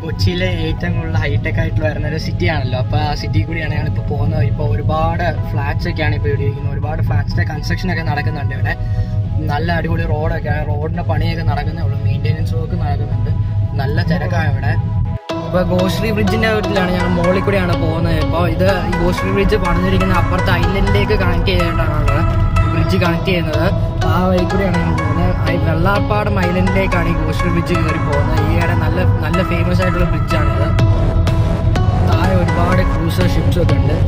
കൊച്ചിയിലെ ഏറ്റവും കൂടുതൽ ഹൈടെക് ആയിട്ടുള്ള വരുന്ന ഒരു സിറ്റി ആണല്ലോ അപ്പോൾ ആ സിറ്റി കൂടിയാണ് ഞങ്ങൾ ഇപ്പോൾ പോകുന്നത് ഇപ്പോൾ ഒരുപാട് ഫ്ലാറ്റ്സ് ഒക്കെയാണ് ഇപ്പോൾ ഇവിടെ ഇരിക്കുന്നത് ഒരുപാട് ഫ്ലാറ്റ്സിന്റെ കൺസ്ട്രക്ഷൻ ഒക്കെ നടക്കുന്നുണ്ട് ഇവിടെ നല്ല അടിപൊളി റോഡൊക്കെ റോഡിന്റെ പണിയൊക്കെ നടക്കുന്നേ ഉള്ളൂ മെയിൻ്റെനൻസ് വർക്ക് നടക്കുന്നുണ്ട് നല്ല തിരക്കാണ് ഇവിടെ ഇപ്പോൾ ഗോശ്രീ ബ്രിഡ്ജിന്റെ വീട്ടിലാണ് ഞങ്ങൾ മുകളിൽ കൂടിയാണ് പോകുന്നത് ഇപ്പോൾ ഇത് ഈ ഗോശ്രീ ബ്രിഡ്ജ് പണിതിരിക്കുന്ന അപ്പുറത്തെ ഐലൻഡിലേക്ക് കണക്ട് ചെയ്തിട്ടാണ് ബ്രിഡ്ജ് കണക്ട് ചെയ്യുന്നത് ആ വഴി കൂടിയാണ് ഞങ്ങൾ പോകുന്നത് ആ ഈ വെള്ളാപ്പാടം ഐലൻഡിലേക്കാണ് ഈ ഗോശ്രീ ബ്രിഡ്ജ് കയറി പോകുന്നത് ഈയിടെ നല്ല നല്ല ഫേമസ് ആയിട്ടുള്ള ബ്രിഡ്ജാണിത് താഴെ ഒരുപാട് ക്രൂസർ ഷിപ്സ് ഒക്കെ ഉണ്ട്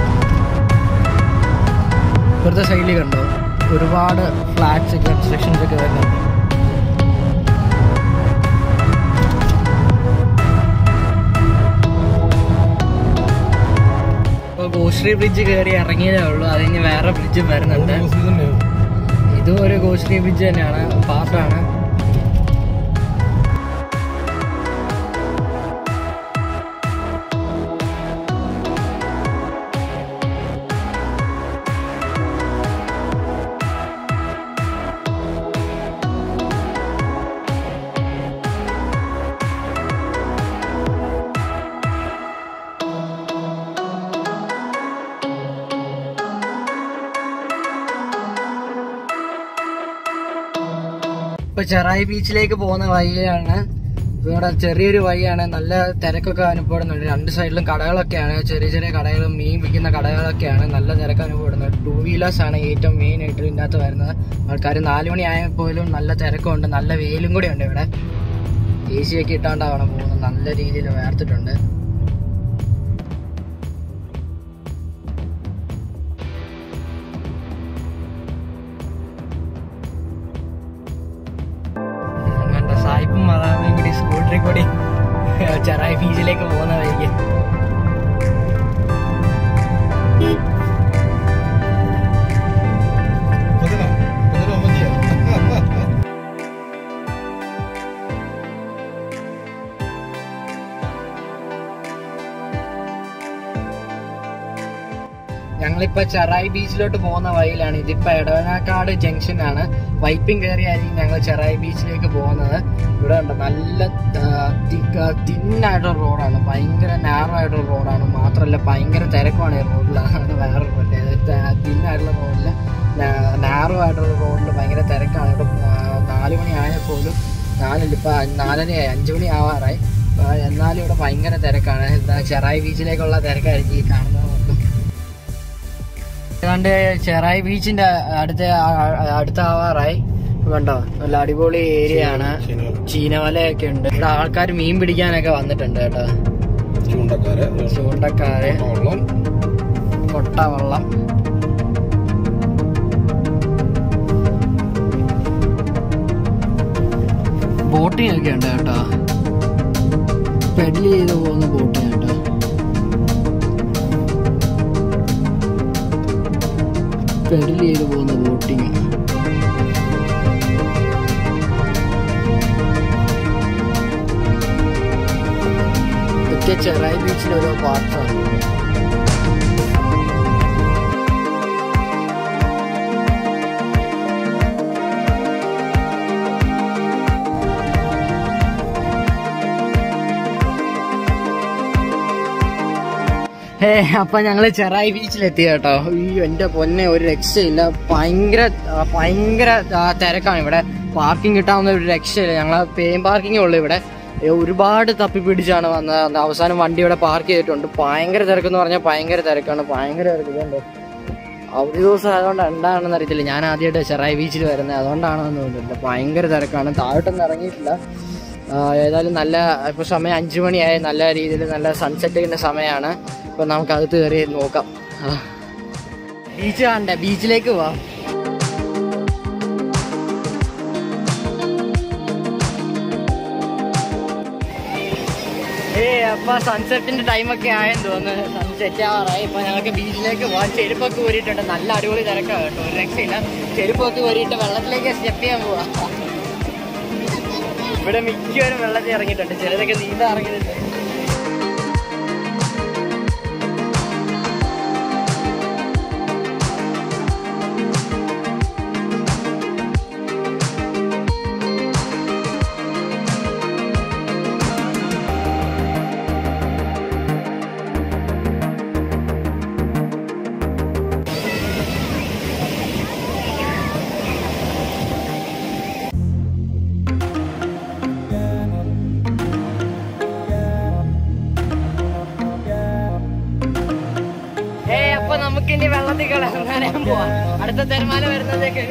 ഇപ്പുറത്തെ സൈഡിൽ കണ്ടോ ഒരുപാട് ഫ്ലാറ്റ്സ് കൺസ്ട്രക്ഷൻസ് ഒക്കെ വരുന്നുണ്ട് ഇപ്പോൾ ഗോശ്രീ ബ്രിഡ്ജ് കയറി ഇറങ്ങിയതേ ഉള്ളൂ അത് കഴിഞ്ഞ് വേറെ ബ്രിഡ്ജ് വരുന്നുണ്ട് ഇതും ഒരു ഗോശ്രീ ബ്രിഡ്ജ് തന്നെയാണ് പാർട്ടാണ് ഇപ്പൊ ചെറായി ബീച്ചിലേക്ക് പോകുന്ന വഴിയാണ് ഇവിടെ ചെറിയൊരു വഴിയാണ് നല്ല തിരക്കൊക്കെ അനുഭവപ്പെടുന്നുണ്ട് രണ്ട് സൈഡിലും കടകളൊക്കെയാണ് ചെറിയ ചെറിയ കടകളും മീൻ വിൽക്കുന്ന കടകളൊക്കെയാണ് നല്ല തിരക്ക് അനുഭവപ്പെടുന്നത് ടൂ വീലേഴ്സ് ആണ് ഏറ്റവും മെയിൻ ആയിട്ട് ഇതിനകത്ത് വരുന്നത് ആൾക്കാർ നാല് മണി ആയപ്പോലും നല്ല തിരക്കുണ്ട് നല്ല വെയിലും കൂടി ഉണ്ട് ഇവിടെ എ സി ഒക്കെ ഇട്ടാണ്ടാവണം പോകുന്നത് നല്ല രീതിയിൽ വേർത്തിട്ടുണ്ട് അങ്ങനത്തെ സായിപ്പും മതാമയും കൂടി സ്കൂട്ടറിൽ കൂടി ചെറായി ബീച്ചിലേക്ക് പോകുന്ന വഴിക്ക് ഞങ്ങളിപ്പോ ചെറായി ബീച്ചിലോട്ട് പോകുന്ന വഴിയിലാണ് ഇതിപ്പോ എടവനാക്കാട് ജംഗ്ഷൻ ആണ് വൈപ്പിംഗ് കയറിയായിരിക്കും ഞങ്ങൾ ചെറായി ബീച്ചിലേക്ക് പോകുന്നത് ഇവിടെ ഉണ്ട് നല്ല തിന്നായിട്ടുള്ള റോഡാണ് ഭയങ്കര നാരോ ആയിട്ടുള്ള റോഡാണ് മാത്രമല്ല ഭയങ്കര തിരക്കുമാണ് ഈ റോഡിൽ അതാണ് വേറെ തിന്നായിട്ടുള്ള റോഡിൽ നാരോ ആയിട്ടുള്ള റോഡിൽ ഭയങ്കര തിരക്കാണ് ഇവിടെ ആ, നാല് മണി ആയപ്പോലും നാലില്ല ഇപ്പൊ നാലരയായി അഞ്ചു മണി ആവാറായി ആ, എന്നാലും ഇവിടെ ഭയങ്കര തിരക്കാണ് എന്താ ചെറായി ബീച്ചിലേക്കുള്ള തിരക്കായിരിക്കും ഈ കാണുന്നത് മൊത്തം ഏതാണ്ട് ചെറായി ബീച്ചിന്റെ അടുത്ത അടുത്ത ആവാറായി കണ്ടോ നല്ല അടിപൊളി ഏരിയ ആണ് ചീനവലയൊക്കെ ഉണ്ട് ഇവിടെ ആൾക്കാർ മീൻ പിടിക്കാനൊക്കെ വന്നിട്ടുണ്ട് കേട്ടോ ചൂണ്ടക്കാര് ചൂണ്ടക്കാര് വെള്ളം കൊട്ടവള്ളം ബോട്ടിംഗ് ഒക്കെ ഉണ്ട് കേട്ടോ പെഡൽ ചെയ്ത് പോകുന്ന ബോട്ടിംഗ് കേട്ടോ പെഡൽ ചെയ്ത് പോകുന്ന ബോട്ടിങ് ഇതൊക്കെ ചെറായി ബീച്ചിലെ ഓരോ പാർട്സാണ് ഏ അപ്പൊ ഞങ്ങള് ചെറായി ബീച്ചിലെത്തി കേട്ടോ അയ്യോ എന്റെ പൊന്നെ ഒരു രക്ഷയില്ല ഭയങ്കര ആ, ഭയങ്കര ആ, തിരക്കാണ് ഇവിടെ പാർക്കിംഗ് കിട്ടാവുന്ന ഒരു രക്ഷയില്ല ഞങ്ങളെ പേയും പാർക്കിംഗേ ഉള്ളു ഇവിടെ ഏ, ഒരുപാട് തപ്പി പിടിച്ചാണ് വന്നത് അത് അവസാനം വണ്ടി ഇവിടെ പാർക്ക് ചെയ്തിട്ടുണ്ട് ഭയങ്കര തിരക്കെന്ന് പറഞ്ഞാൽ ഭയങ്കര തിരക്കാണ് ഭയങ്കര തിരക്ക് ഇതുണ്ട് അവധി ദിവസം ആയതുകൊണ്ട് എന്താണെന്ന് അറിയത്തില്ല ഞാൻ ആദ്യമായിട്ട് ചെറായി ബീച്ചിൽ വരുന്നത് അതുകൊണ്ടാണെന്ന് തോന്നുന്നില്ല ഭയങ്കര തിരക്കാണ് താഴോട്ടൊന്നും ഇറങ്ങിയിട്ടില്ല ആ, ഏതായാലും നല്ല ഇപ്പോൾ സമയം അഞ്ചു മണിയായി നല്ല രീതിയിൽ നല്ല സൺസെറ്റിൻ്റെ സമയമാണ് ഇപ്പം നമുക്ക് അകത്ത് കയറി നോക്കാം ബീച്ച് കാണണ്ടേ ബീച്ചിലേക്ക് പോവാം ഏ അപ്പൊ സൺസെറ്റിന്റെ ടൈമൊക്കെ ആയെന്ന് തോന്നുന്നു സൺസെറ്റ് ആവാറായി ഇപ്പൊ ഞങ്ങൾക്ക് ബീച്ചിലേക്ക് പോവാൻ ചെരുപ്പൊക്കെ ഊരിയിട്ടുണ്ട് നല്ല അടിപൊളി തിരക്കാണ് കേട്ടോ ഒരു രക്ഷയില്ല ചെരുപ്പൊക്കെ ഊരിയിട്ട് വെള്ളത്തിലേക്ക് സ്റ്റെപ്പ് ചെയ്യാൻ പോവാ ഇവിടെ മിക്കവരും വെള്ളത്തിൽ ഇറങ്ങിയിട്ടുണ്ട് ചിലരൊക്കെ നീന്താൻ ഇറങ്ങിയിട്ടുണ്ട് നമുക്ക് ഇനി വെള്ളത്തിൽ കളയാൻ പോവാം അടുത്ത തിരമാല വരുന്നതേക്ക്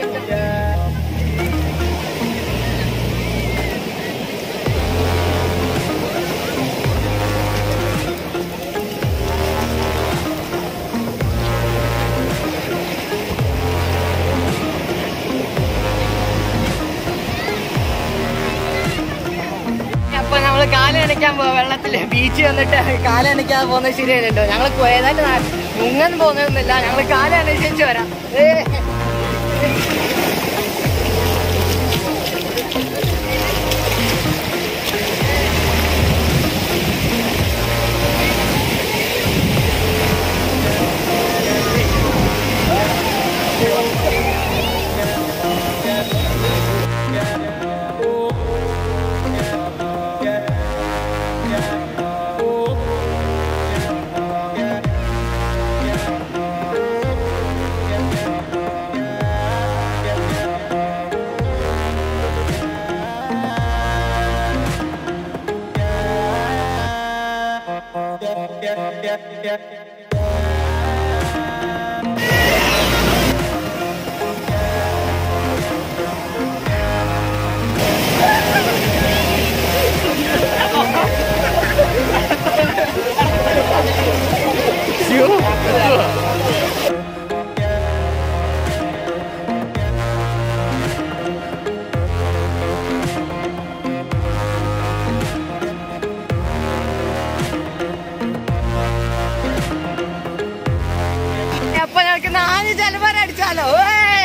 അപ്പൊ നമ്മള് കാലണിക്കാൻ പോവാ വെള്ളത്തില് ബീച്ച് വന്നിട്ട് കാലണിക്കാൻ പോകുന്നത് ശരിയല്ലല്ലോ ഞങ്ങള് ഏതായാലും നാ- മുങ്ങാൻ പോകുന്നതൊന്നുമില്ല ഞങ്ങള് കാലണിച്ചു വരാം ഏ. അപ്പൊ ഞങ്ങൾക്ക് നാല് ചെലവര അടിച്ചാലോ ഏയ്.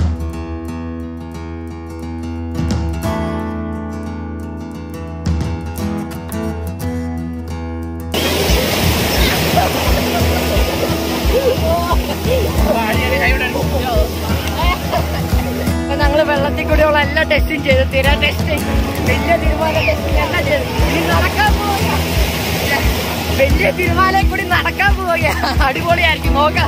അപ്പൊ ഞങ്ങള് വെള്ളത്തിൽ കൂടിയുള്ള എല്ലാ ടെസ്റ്റും ചെയ്തു തിര ടെസ്റ്റിംഗ് വലിയ തിരുമാല ടെസ്റ്റിംഗ് എല്ലാം ചെയ്തു ഇനി നടക്കാൻ പോവുക വലിയ തിരുമാലയിൽ കൂടി നടക്കാൻ പോവുക അടിപൊളിയായിരിക്കും നോക്കാം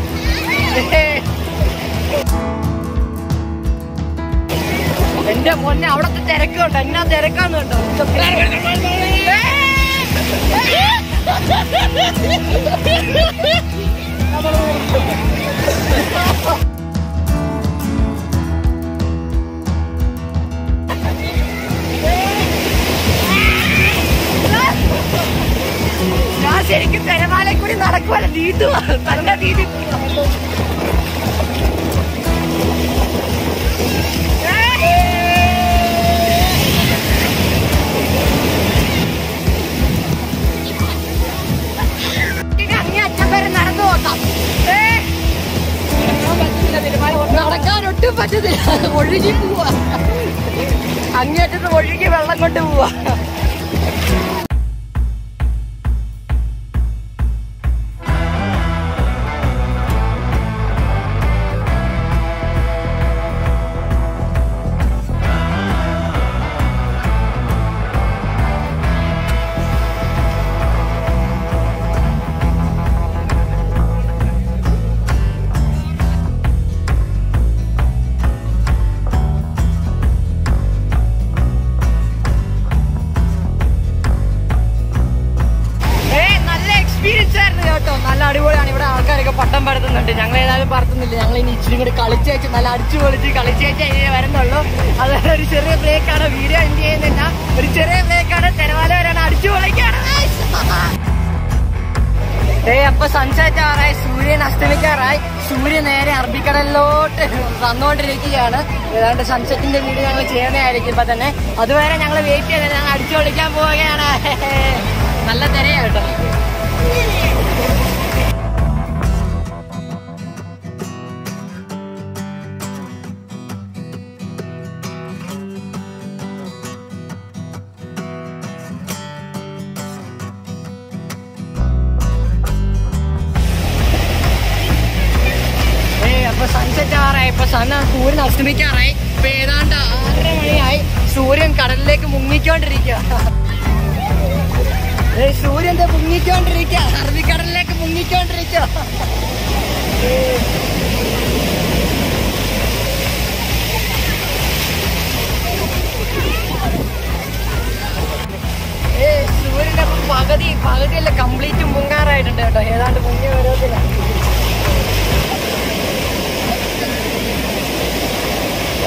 എന്റെ മോനെ അവിടത്തെ തിരക്കുണ്ടോ എന്നാ തിരക്കാന്ന് കേട്ടോ ഞാൻ ശരിക്കും തിരമാലയിൽ കൂടി നടക്കുവല്ല നീട്ടുവാ നല്ല രീതി അങ്ങേ അച്ഛൻ വരെ നടന്നു നോക്കാം ഏ. നടക്കാൻ ഒട്ടും പറ്റത്തില്ല ഒഴുകി പോവാ അങ്ങേറ്റത്ത് ഒഴുകി വെള്ളം കൊണ്ട് പോവാ ഏ നല്ല എക്സ്പീരിയൻസ് ആയിരുന്നു കേട്ടോ നല്ല അടിപൊളിയാണ് ഇവിടെ ആൾക്കാരൊക്കെ പട്ടം പറത്തുന്നുണ്ട് ഞങ്ങൾ ഏതായാലും പറത്തുന്നില്ല ഞങ്ങൾ ഇനി ഇച്ചിരി കൂടി കളിച്ചേച്ച് നല്ല അടിച്ചു പൊളിച്ച് കളിച്ചേച്ച് ഇനി വരുന്നുള്ളൂ അതുകൊണ്ട് ഒരു ചെറിയ ബ്രേക്കാണ് വീഡിയോ എൻഡ് ചെയ്യുന്നില്ല ഒരു ചെറിയ ബ്രേക്കാണ് തെരവാല വരാണ് അടിച്ചു പൊളിക്കാണ് ഏ അപ്പൊ സൺസെറ്റ് ആറായി സൂര്യൻ അസ്തമിക്കാറായി സൂര്യൻ നേരെ അറബിക്കടലിലോട്ട് വന്നുകൊണ്ടിരിക്കുകയാണ് ഏതാണ്ട് സൺസെറ്റിന്റെ വീഡിയോ ഞങ്ങൾ ചെയ്യുന്നതായിരിക്കും ഇപ്പൊ തന്നെ അതുവരെ ഞങ്ങൾ വെയിറ്റ് ചെയ്ത് ഞങ്ങൾ അടിച്ചു പൊളിക്കാൻ പോവുകയാണ് നല്ല തിരയാ കേട്ടോ ഏ അപ്പൊ സൺസെറ്റ് ആറായി ഇപ്പൊ സൺ സൂര്യൻ അസ്തമിക്കാറായി ഇപ്പൊ ഏതാണ്ട് ആറര മണിയായി സൂര്യൻ കടലിലേക്ക് മുങ്ങിക്കൊണ്ടിരിക്കുക ഏ സൂര്യൻ ദേ മുങ്ങിക്കൊണ്ടിരിക്കുക അറബിക്കടലിലേക്ക് മുങ്ങിക്കൊണ്ടിരിക്കുക ഏ സൂര്യന്റെ അപ്പം പകുതി പകുതിയല്ല കംപ്ലീറ്റ് മുങ്ങാറായിട്ടുണ്ട് കേട്ടോ ഏതാണ്ട് മുങ്ങി ഓരോന്നില്ല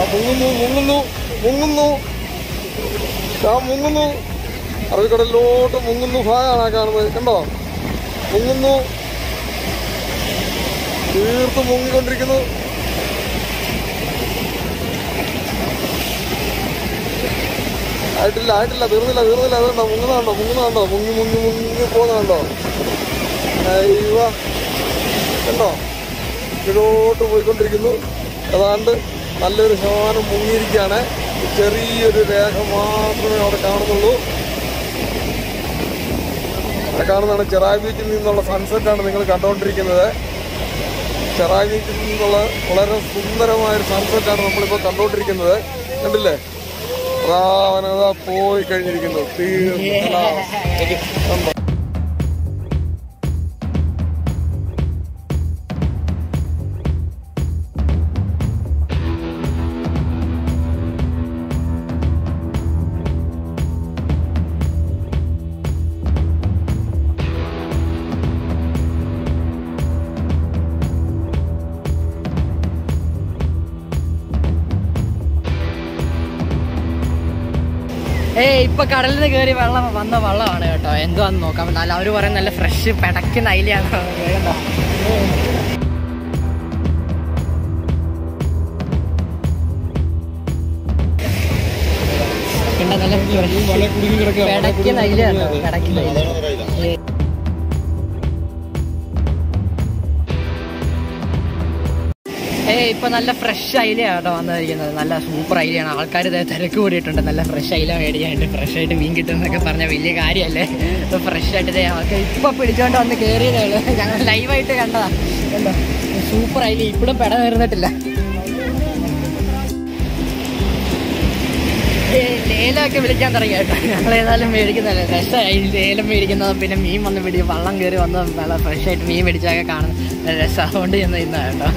മുങ്ങുന്നു മുങ്ങുന്നു മുങ്ങുന്നു ആ മുങ്ങുന്നു അറബിക്കടലിലോട്ട് മുങ്ങുന്നു ഭാഗമാണ് ആ കാണുന്നത് കണ്ടോ മുങ്ങുന്നു തീർത്ത് മുങ്ങിക്കൊണ്ടിരിക്കുന്നു ആയിട്ടില്ല ആയിട്ടില്ല തീർന്നില്ല തീർന്നില്ല അതുണ്ടോ മുങ്ങുന്നുണ്ടോ മുങ്ങുന്നുണ്ടോ മുങ്ങി മുങ്ങി മുങ്ങി പോകുന്നുണ്ടോ അയ്യോ കണ്ടോ ഇതിലോട്ട് പോയിക്കൊണ്ടിരിക്കുന്നു ഏതാണ്ട് നല്ലൊരു ശതമാനം മുങ്ങിയിരിക്കുകയാണ് ചെറിയൊരു രേഖ മാത്രമേ അവിടെ കാണുന്നുള്ളൂ അവിടെ കാണുന്നതാണ് ചെറായി ബീച്ചിൽ നിന്നുള്ള സൺസെറ്റാണ് നിങ്ങൾ കണ്ടുകൊണ്ടിരിക്കുന്നത് ചെറായി ബീച്ചിൽ നിന്നുള്ള വളരെ സുന്ദരമായൊരു സൺസെറ്റാണ് നമ്മളിപ്പോൾ കണ്ടുകൊണ്ടിരിക്കുന്നത് കണ്ടില്ലേ അതാ അവനതാ പോയി കഴിഞ്ഞിരിക്കുന്നു തീർന്നു കണ്ടോ ഏയ് ഇപ്പൊ കടലിൽ നിന്ന് കയറി വെള്ളം വന്ന വെള്ളമാണ് കേട്ടോ എന്തുവാന്ന് നോക്കാം നല്ല അവര് പറയും നല്ല ഫ്രഷ് പിടക്കുന്ന അയിലാണ് കേട്ടോ പിന്നെ നല്ല fresh പിടയ്ക്കുന്ന അയിലാണ് പിടയ്ക്കുന്ന അയില ഏയ് ഇപ്പൊ നല്ല ഫ്രഷ് അയിലയാണ് കേട്ടോ വന്നിരിക്കുന്നത് നല്ല സൂപ്പർ അയിലയാണ് ആൾക്കാർ തിരക്ക് കൂടിയിട്ടുണ്ട് നല്ല ഫ്രഷ് അയില മേടിക്കാനായിട്ട് ഫ്രഷ് ആയിട്ട് മീൻ കിട്ടും എന്നൊക്കെ പറഞ്ഞ വലിയ കാര്യമല്ലേ ഇപ്പൊ ഫ്രഷ് ആയിട്ട് ദേ ആൾക്കാർ ഇപ്പൊ പിടിച്ചോണ്ട് വന്ന് കയറിയതേ ഉള്ളൂ ഞങ്ങൾ ലൈവായിട്ട് കണ്ടതാ കണ്ടോ സൂപ്പർ അയില ഇപ്പോഴും പെട നേർന്നിട്ടില്ല ലേലമൊക്കെ വിളിക്കാൻ തുടങ്ങി കേട്ടോ ഞങ്ങൾ ഏതായാലും മേടിക്കുന്നതല്ലേ രസമായി ലേലം മേടിക്കുന്നതും പിന്നെ മീൻ വന്ന് പിടി വള്ളം കയറി വന്ന് നല്ല ഫ്രഷ് ആയിട്ട് മീൻ മേടിച്ചൊക്കെ കാണുന്നത് രസം അതുകൊണ്ട് ചെന്ന് ഇന്ന കേട്ടോ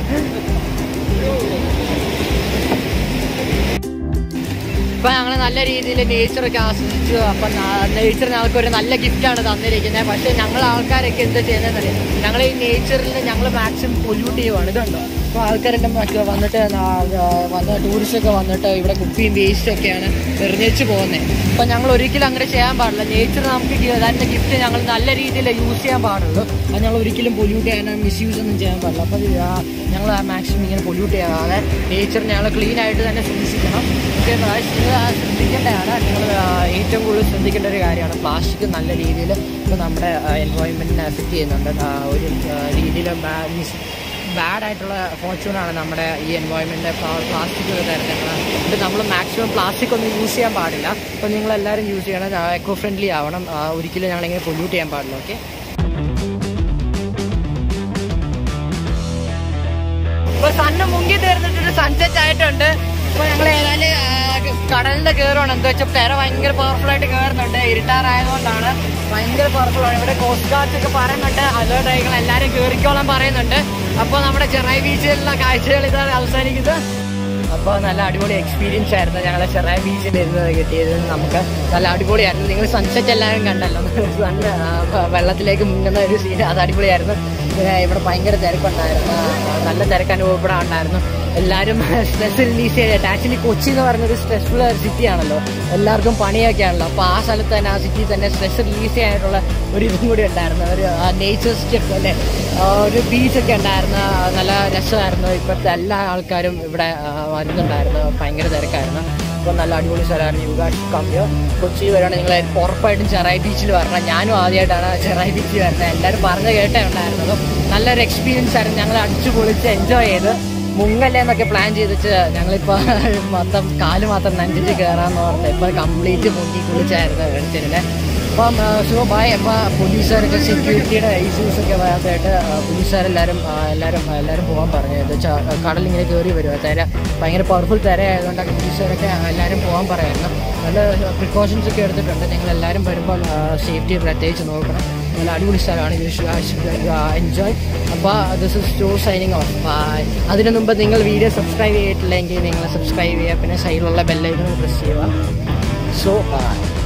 ഇപ്പൊ ഞങ്ങൾ നല്ല രീതിയിൽ നേച്ചറൊക്കെ ആസ്വദിച്ചു അപ്പൊ നേച്ചർ ഞങ്ങൾക്ക് ഒരു നല്ല ഗിഫ്റ്റാണ് തന്നിരിക്കുന്നത് പക്ഷെ ഞങ്ങൾ ആൾക്കാരൊക്കെ എന്താ ചെയ്യുന്നതെന്നറിയാം ഞങ്ങൾ ഈ നേച്ചറിൽ ഞങ്ങൾ മാക്സിമം പൊല്യൂട്ട് ചെയ്യുവാണ് ഇതുണ്ടോ അപ്പോൾ ആൾക്കാരെല്ലാം മറ്റേ വന്നിട്ട് നാ- ആ, വന്ന ടൂറിസ്റ്റൊക്കെ വന്നിട്ട് ഇവിടെ കുപ്പിയും വേസ്റ്റ് ഒക്കെയാണ് എറിഞ്ഞേച്ച് പോകുന്നത് അപ്പോൾ ഞങ്ങൾ ഒരിക്കലും അങ്ങനെ ചെയ്യാൻ പാടില്ല നേച്ചർ നമുക്ക് ഗി- തരുന്ന ഗിഫ്റ്റ് ഞങ്ങൾ നല്ല രീതിയിൽ യൂസ് ചെയ്യാൻ പാടുള്ളൂ അത് ഞങ്ങൾ ഒരിക്കലും പൊല്യൂട്ട് ചെയ്യാനോ മിസ്യൂസ് ഒന്നും ചെയ്യാൻ പാടില്ല അപ്പോൾ ഞങ്ങൾ മാക്സിമം ഇങ്ങനെ പൊല്യൂട്ട് ചെയ്യാതെ നേച്ചർ ഞങ്ങൾ ക്ലീൻ ആയിട്ട് തന്നെ സൂക്ഷിക്കണം ഓക്കെ നിങ്ങൾ ശ്രദ്ധിക്കേണ്ടതാണ് നിങ്ങൾ ഏറ്റവും കൂടുതൽ ശ്രദ്ധിക്കേണ്ട ഒരു കാര്യമാണ് പ്ലാസ്റ്റിക് നല്ല രീതിയിൽ ഇപ്പോൾ നമ്മുടെ എൻവയോൺമെൻറ്റിനെ അഫക്റ്റ് ചെയ്യുന്നുണ്ട് ആ, ഒരു രീതിയിൽ ബാഡ് ആയിട്ടുള്ള ഫോർച്യൂണാണ് നമ്മുടെ ഈ എൻവയോൺമെൻറ്റ് പ്ലാസ്റ്റിക് തരുന്നത് ഇത് നമ്മൾ മാക്സിമം പ്ലാസ്റ്റിക് ഒന്നും യൂസ് ചെയ്യാൻ പാടില്ല അപ്പോൾ നിങ്ങൾ എല്ലാവരും യൂസ് ചെയ്യണം എക്കോ ഫ്രണ്ട്ലി ആവണം ആ, ഒരിക്കലും ഞങ്ങളിങ്ങനെ പൊല്യൂട്ട് ചെയ്യാൻ പാടില്ല ഓക്കെ ഇപ്പൊ സണ്ണ് മുങ്ങി തീർന്നിട്ടൊരു സൺസെറ്റ് ആയിട്ടുണ്ട് ഇപ്പൊ ഞങ്ങൾ ഏതായാലും ആ, കടലിന്റെ കയറുവാണ് എന്താ വെച്ചാൽ പെര ഭയങ്കര പവർഫുൾ ആയിട്ട് കയറുന്നുണ്ട് ഇരുട്ടാറായതുകൊണ്ടാണ് ഭയങ്കര പവർഫുൾ ആണ് ഇവിടെ കോസ്റ്റ് ഗാർഡ്സ് ഒക്കെ പറയുന്നുണ്ട് അലേർട്ട് ആയിക്കണം എല്ലാരും കയറിക്കോളാൻ പറയുന്നുണ്ട് അപ്പൊ നമ്മുടെ ചെറായി ബീച്ചിലുള്ള കാഴ്ചകൾ ഇതാണ് അവസാനിക്കുന്നത് അപ്പോൾ നല്ല അടിപൊളി എക്സ്പീരിയൻസ് ആയിരുന്നു ഞങ്ങളെ ചെറായ ബീച്ചിൽ ഇരുന്നത് കിട്ടിയത് നമുക്ക് നല്ല അടിപൊളിയായിരുന്നു നിങ്ങൾ സൺസെറ്റ് എല്ലാവരും കണ്ടല്ലോ സൺ വെള്ളത്തിലേക്ക് മുങ്ങുന്ന ഒരു സീൻ അത് അടിപൊളിയായിരുന്നു പിന്നെ ഇവിടെ ഭയങ്കര തിരക്കുണ്ടായിരുന്നു ആ, നല്ല തിരക്ക് അനുഭവപ്പെടാറുണ്ടായിരുന്നു എല്ലാവരും സ്ട്രെസ് റിലീസ് ചെയ്തിട്ട് ആക്ച്വലി കൊച്ചി എന്ന് പറഞ്ഞൊരു സ്ട്രെസ്ഫുൾ സിറ്റി ആണല്ലോ എല്ലാവർക്കും പണിയൊക്കെ ആണല്ലോ അപ്പോൾ ആ സ്ഥലത്ത് തന്നെ ആ സിറ്റി തന്നെ സ്ട്രെസ് റിലീസ് ചെയ്യാനുള്ള ഒരു ഇതും കൂടി ഉണ്ടായിരുന്നു ഒരു നേച്ചർ സ്റ്റെപ്പ് അല്ലേ ആ, ഒരു ബീച്ചൊക്കെ ഉണ്ടായിരുന്നു ആ, നല്ല രസമായിരുന്നു ഇപ്പോഴത്തെ എല്ലാ ആൾക്കാരും ഇവിടെ ആ, വരുന്നുണ്ടായിരുന്നു ഭയങ്കര തിരക്കായിരുന്നു അപ്പോൾ നല്ല അടിപൊളി സ്ഥലമായിരുന്നു യു ഗാഷ് കമ്പിയോ കൊച്ചി വരികയാണെങ്കിൽ നിങ്ങൾ ഉറപ്പായിട്ടും ചെറായി ബീച്ചിൽ വരണം ഞാനും ആദ്യമായിട്ടാണ് ചെറായി ബീച്ചിൽ വരുന്നത് എല്ലാവരും പറഞ്ഞു കേട്ടേ ഉണ്ടായിരുന്നത് നല്ലൊരു എക്സ്പീരിയൻസ് ആയിരുന്നു ഞങ്ങൾ അടിച്ചു പൊളിച്ച് എൻജോയ് ചെയ്ത് മുങ്ങല്ലേ എന്നൊക്കെ പ്ലാൻ ചെയ്തിട്ട് ഞങ്ങളിപ്പോൾ മൊത്തം കാല് മാത്രം നഞ്ചിച്ച് കയറാന്ന് പറഞ്ഞത് ഇപ്പോൾ കംപ്ലീറ്റ് മുങ്ങി കുളിച്ചായിരുന്നു എടുത്തിരുന്നത് അപ്പം സോ ബായ് അപ്പോൾ പോലീസുകാരൊക്കെ സെക്യൂരിറ്റിയുടെ ഇഷ്യൂസ് ഒക്കെ വരാത്തായിട്ട് പോലീസുകാരെല്ലാവരും ആ, എല്ലാവരും എല്ലാവരും പോകാൻ പറഞ്ഞു എന്താ വെച്ചാൽ കടലിങ്ങനെ കയറി വരും തിര ഭയങ്കര പവർഫുൾ തിര ആയതുകൊണ്ടൊക്കെ പോലീസുകാരൊക്കെ എല്ലാവരും പോകാൻ പറയായിരുന്നു നല്ല പ്രിക്കോഷൻസ് ഒക്കെ എടുത്തിട്ടുണ്ട് നിങ്ങൾ എല്ലാവരും വരുമ്പോൾ സേഫ്റ്റി പ്രത്യേകിച്ച് നോക്കണം നല്ല അടിപൊളി സ്ഥലമാണ് എൻജോയ് അപ്പോൾ this is to signing off അതിനു മുമ്പ് നിങ്ങൾ വീഡിയോ സബ്സ്ക്രൈബ് ചെയ്തിട്ടില്ലെങ്കിൽ നിങ്ങൾ സബ്സ്ക്രൈബ് ചെയ്യുക പിന്നെ സൈഡിലുള്ള ബെല്ലൈക്കൺ പ്രസ് ചെയ്യുക സോ